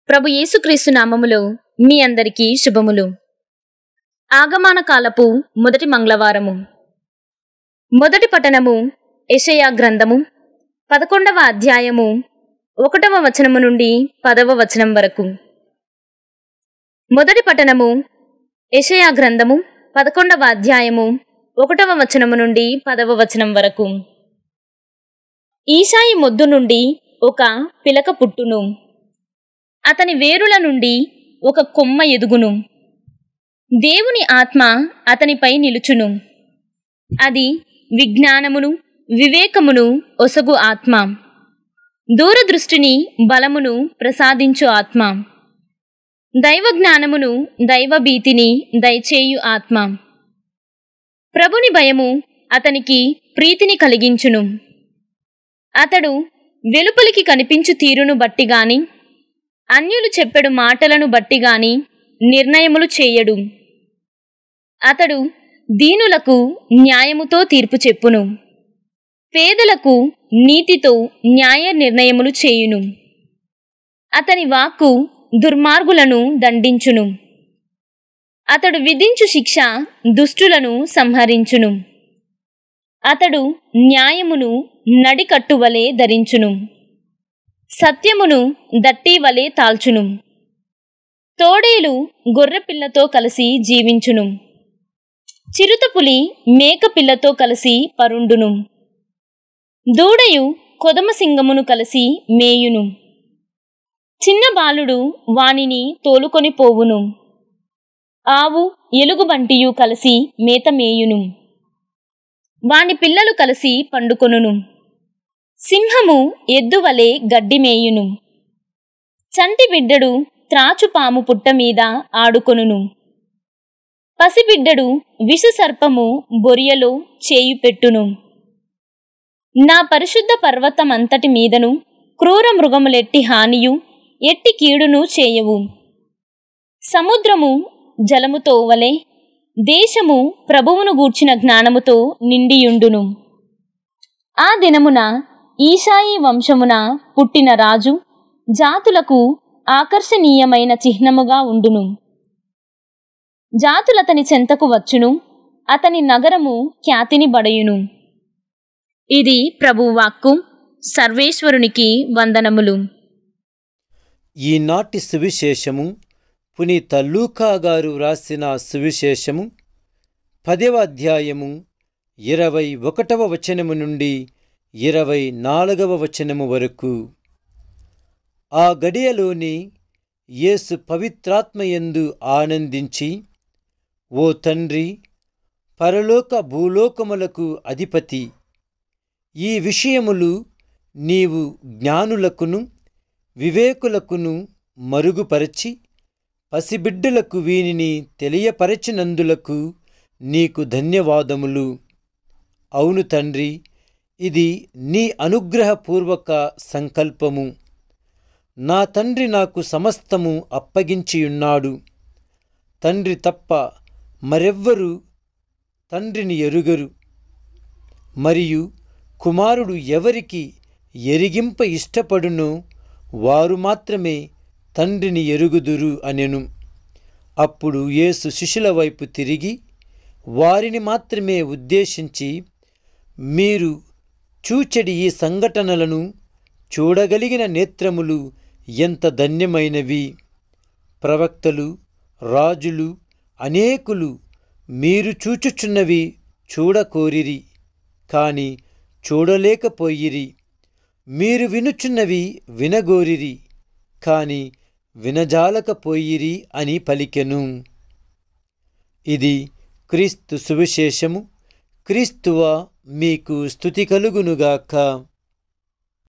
ప్రభు యేసుక్రీస్తు నామములో మీ అందరికీ శుభములు ఆగమాన కాలపు మొదటి మంగళవారము మొదటి పఠనము యెషయా గ్రంథము పదకొండవ అధ్యాయము ఒకటవ వచనము నుండి పదవ వచనం వరకు మొదటి పఠనము యెషయా గ్రంథము పదకొండవ అధ్యాయము ఒకటవ వచనము నుండి పదవ వచనం వరకు ఈశాయి మొద్దు నుండి ఒక పిలక పుట్టును అతని వేరుల నుండి ఒక కొమ్మ ఎదుగును దేవుని ఆత్మ అతనిపై నిలుచును అది విజ్ఞానమును వివేకమును ఒసగు ఆత్మ దూరదృష్టిని బలమును ప్రసాదించు ఆత్మ దైవ జ్ఞానమును దైవభీతిని దయచేయు ఆత్మ ప్రభుని భయము అతనికి ప్రీతిని కలిగించును అతడు వెలుపలికి కనిపించు తీరును బట్టి గాని అన్యులు చెప్పెడు మాటలను బట్టి గాని నిర్ణయములు చేయడు అతడు దీనులకు న్యాయముతో తీర్పు చెప్పును పేదలకు నీతితో న్యాయ నిర్ణయములు చేయును అతని వాక్కు దుర్మార్గులను దండించును అతడు విధించు శిక్ష దుష్టులను సంహరించును అతడు న్యాయమును నడికట్టువలే ధరించును సత్యమును దట్టి వలె తాల్చును తోడేలు గొర్రెపిల్లతో కలిసి జీవించును చిరుతపులి మేకపిల్లతో కలిసి పరుండును దూడయు కొదమసింగమును కలిసి మేయును చిన్న బాలుడు వానిని తోలుకొని పోవును ఆవు ఎలుగుబంటియు కలిసి మేత మేయును వాని పిల్లలు కలిసి పండుకొనును సింహము ఎద్దువలే గడ్డి మేయును చంటి బిడ్డడు త్రాచుపాము పుట్ట మీద ఆడుకొనును పసిబిడ్డడు విషసర్పము బొరియలో చేయి పెట్టును నా పరిశుద్ధ పర్వతమంతటి మీదను క్రూర మృగములెట్టి హానియు ఎట్టి కీడును చేయవు సముద్రము జలముతో వలె దేశము ప్రభువును గూర్చిన జ్ఞానముతో నిండియుండును ఆ దినమున ఈశాయి వంశమున పుట్టిన రాజు జాతులకు ఆకర్షణీయమైన చిహ్నముగా ఉండును జాతులతని చెంతకు వచ్చును అతని నగరము ఖ్యాతిని బడయును ఇది ప్రభువాక్కు సర్వేశ్వరునికి వందనములు ఈనాటి సువిశేషము పునీత లూకా గారు వ్రాసిన సువిశేషము పదవ అధ్యాయము ఇరవై ఒకటవ వచనము నుండి ఇరవై నాలుగవ వచనము వరకు ఆ గడియలోని యేసు పవిత్రాత్మయందు ఆనందించి ఓ తండ్రి పరలోక భూలోకములకు అధిపతి ఈ విషయములు నీవు జ్ఞానులకును వివేకులకును మరుగుపరచి పసిబిడ్డలకు వీనిని తెలియపరచినందులకు నీకు ధన్యవాదములు అవును తండ్రి ఇది నీ అనుగ్రహపూర్వక సంకల్పము నా తండ్రి నాకు సమస్తము అప్పగించియున్నాడు తండ్రి తప్ప మరెవ్వరు తండ్రిని ఎరుగరు మరియు కుమారుడు ఎవరికి ఎరిగింప ఇష్టపడునో వారు మాత్రమే తండ్రిని ఎరుగుదురు అనెను అప్పుడు యేసు శిష్యుల వైపు తిరిగి వారిని మాత్రమే ఉద్దేశించి మీరు చూచెడి ఈ సంఘటనలను చూడగలిగిన నేత్రములు ఎంత ధన్యమైనవి ప్రవక్తలు రాజులు అనేకులు మీరు చూచుచున్నవి చూడకోరిరి కాని చూడలేకపోయిరి మీరు వినుచున్నవి వినగోరిరి కాని వినజాలకపోయిరి అని పలికెను ఇది క్రీస్తు సువిశేషము క్రీస్తువ మీకు స్థుతి కలుగునుగాక